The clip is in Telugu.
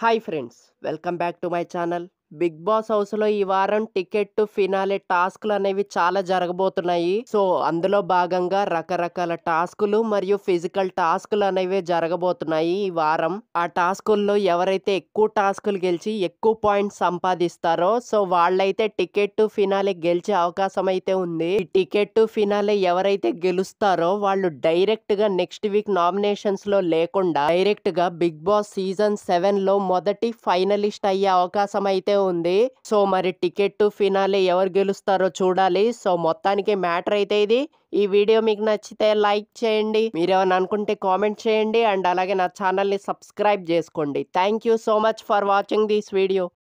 hi friends welcome back to my channel Bigg Boss house లో ఈ వారం టికెట్ ఫినాలే టాస్క్లు అనేవి చాలా జరగబోతున్నాయి సో అందులో భాగంగా రకరకాల టాస్కులు మరియు ఫిజికల్ టాస్కులు అనేవి జరగబోతున్నాయి ఈ వారం ఆ టాస్కుల్లో ఎవరైతే ఎక్కువ టాస్కులు గెలిచి ఎక్కువ పాయింట్స్ సంపాదిస్తారో సో వాళ్ళైతే టికెట్ ఫినాలే గెలిచే అవకాశం అయితే ఉంది ఈ టికెట్ ఫినాలే ఎవరైతే గెలుస్తారో వాళ్ళు డైరెక్ట్ గా నెక్స్ట్ వీక్ నామినేషన్స్ లో లేకుండా డైరెక్ట్ గా బిగ్ బాస్ సీజన్ సెవెన్ లో మొదటి ఫైనలిస్ట్ అయ్యే అవకాశం అయితే ఉంది సో మరి టికెట్ ఫినాలే ఎవరు గెలుస్తారో చూడాలి సో మొత్తానికి మ్యాటర్ అయితే ఇది ఈ వీడియో మీకు నచ్చితే లైక్ చేయండి మీరేమైనా అనుకుంటే కామెంట్ చేయండి అండ్ అలాగే నా ఛానల్ని సబ్స్క్రైబ్ చేసుకోండి thank you so much for watching this video